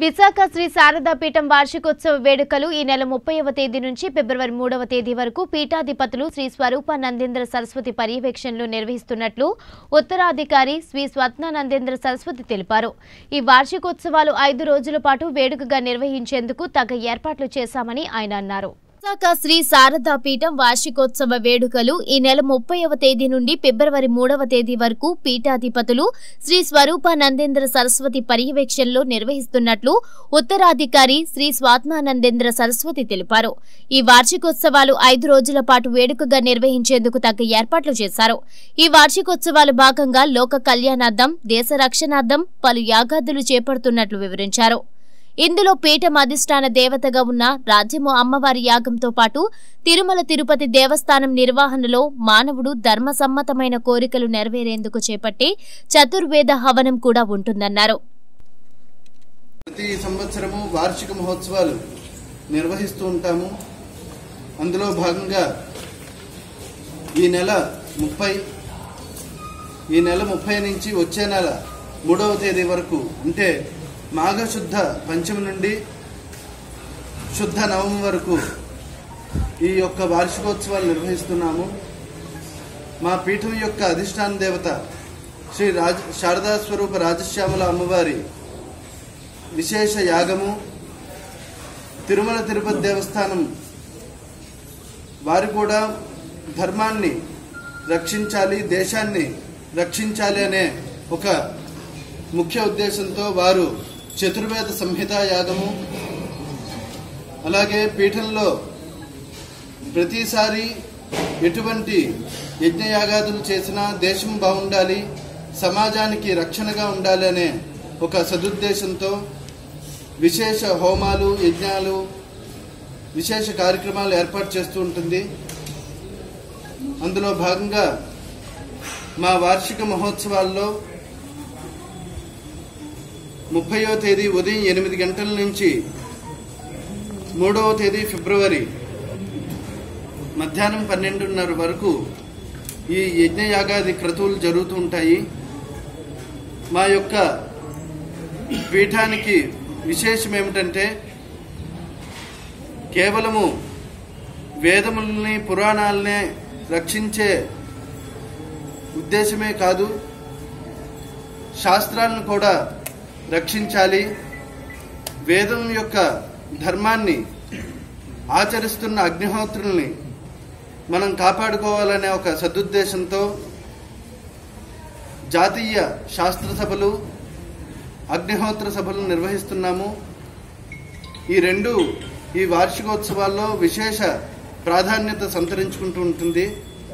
విశాఖ శ్రీ శారదా పీఠం వార్షికోత్సవ వేడుకలు ఈ నెల ముప్పైవ తేదీ నుంచి ఫిబ్రవరి మూడవ తేదీ వరకు పీఠాధిపతులు శ్రీ స్వరూప నందేంద్ర సరస్వతి పర్యవేక్షణలో నిర్వహిస్తున్నట్లు ఉత్తరాధికారి శ్రీ స్వప్నానందేంద్ర సరస్వతి తెలిపారు ఈ వార్షికోత్సవాలు ఐదు రోజుల పాటు వేడుకగా నిర్వహించేందుకు తగ ఏర్పాట్లు చేశామని ఆయన అన్నారు విశాఖ శ్రీ శారదా పీఠం వార్షికోత్సవ వేడుకలు ఈ నెల ముప్పైవ తేదీ నుండి ఫిబ్రవరి మూడవ తేదీ వరకు పీఠాధిపతులు శ్రీ స్వరూప నందేంద్ర సరస్వతి పర్యవేక్షణలో నిర్వహిస్తున్నట్లు ఉత్తరాధికారి శ్రీ స్వాత్మానందేంద్ర సరస్వతి తెలిపారు ఈ వార్షికోత్సవాలు ఐదు రోజుల పాటు వేడుకగా నిర్వహించేందుకు తగ్గ ఏర్పాట్లు చేశారు ఈ వార్షికోత్సవాలు భాగంగా లోక కళ్యాణార్థం దేశ రక్షణార్థం పలు యాగాదులు చేపడుతున్నట్లు వివరించారు ఇందులో పీఠం అధిష్టాన దేవతగా ఉన్న రాజ్యము అమ్మవారి యాగంతో పాటు తిరుమల తిరుపతి దేవస్థానం నిర్వహణలో మానవుడు ధర్మసమ్మతమైన కోరికలు నెరవేరేందుకు చేపట్టే చతుర్వేద హవనం కూడా ఉంటుందన్నారు ప్రతి సంవత్సరము వార్షిక మహోత్సవాలు నిర్వహిస్తూ ఉంటాము అందులో భాగంగా ఈ నెల ముప్పై ఈ నెల ముప్పై నుంచి వచ్చే నెల మూడవ తేదీ వరకు అంటే మాఘశుద్ధ పంచమి నుండి శుద్ధ నవమి వరకు ఈ యొక్క వార్షికోత్సవాలు నిర్వహిస్తున్నాము మా పీఠం యొక్క అధిష్టాన దేవత శ్రీ రాజ శారదా స్వరూప రాజశ్యామల అమ్మవారి విశేష యాగము తిరుమల తిరుపతి దేవస్థానం వారు కూడా ధర్మాన్ని రక్షించాలి దేశాన్ని రక్షించాలి అనే ఒక ముఖ్య ఉద్దేశంతో వారు చతుర్వేద సంహిత యాగము అలాగే పీఠంలో ప్రతిసారి ఎటువంటి యజ్ఞయాగాదులు చేసినా దేశం బాగుండాలి సమాజానికి రక్షణగా ఉండాలి అనే ఒక సదుద్దేశంతో విశేష హోమాలు యజ్ఞాలు విశేష కార్యక్రమాలు ఏర్పాటు చేస్తూ ఉంటుంది అందులో భాగంగా మా వార్షిక మహోత్సవాల్లో ముప్పయో తేదీ ఉదయం ఎనిమిది గంటల నుంచి మూడవ తేదీ ఫిబ్రవరి మధ్యాహ్నం పన్నెండున్నర వరకు ఈ యజ్ఞయాగాది క్రతువులు జరుగుతూ ఉంటాయి మా యొక్క పీఠానికి విశేషం ఏమిటంటే కేవలము వేదముల్ని పురాణాలనే రక్షించే ఉద్దేశమే కాదు శాస్త్రాలను కూడా రక్షించాలి వేదం యొక్క ధర్మాన్ని ఆచరిస్తున్న అగ్నిహోత్రుల్ని మనం కాపాడుకోవాలనే ఒక సదుద్దేశంతో జాతీయ శాస్త్ర సభలు అగ్నిహోత్ర సభలు నిర్వహిస్తున్నాము ఈ రెండు ఈ వార్షికోత్సవాల్లో విశేష ప్రాధాన్యత సంతరించుకుంటూ ఉంటుంది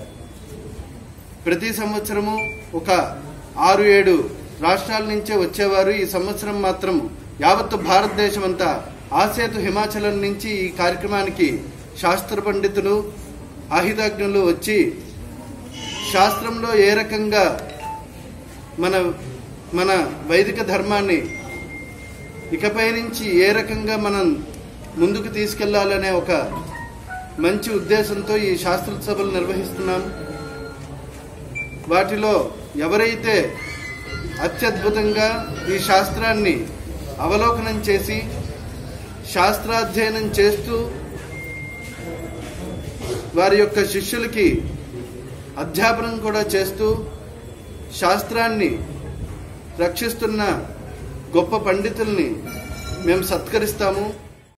ప్రతి సంవత్సరము ఒక ఆరు ఏడు రాష్ట్రాల నుంచే వచ్చేవారు ఈ సంవత్సరం మాత్రం యావత్తు భారతదేశం అంతా ఆసేతు హిమాచలం నుంచి ఈ కార్యక్రమానికి శాస్త్ర పండితులు ఆహితాజ్ఞులు వచ్చి శాస్త్రంలో ఏ రకంగా మన మన వైదిక ధర్మాన్ని ఇకపై నుంచి ఏ రకంగా మనం ముందుకు తీసుకెళ్లాలనే ఒక మంచి ఉద్దేశంతో ఈ శాస్త్రోత్సవాలు నిర్వహిస్తున్నాం వాటిలో ఎవరైతే అత్యద్భుతంగా ఈ శాస్త్రాన్ని అవలోకనం చేసి శాస్త్రాధ్యయనం చేస్తూ వారి యొక్క శిష్యులకి అధ్యాపనం కూడా చేస్తూ శాస్త్రాన్ని రక్షిస్తున్న గొప్ప పండితుల్ని మేము సత్కరిస్తాము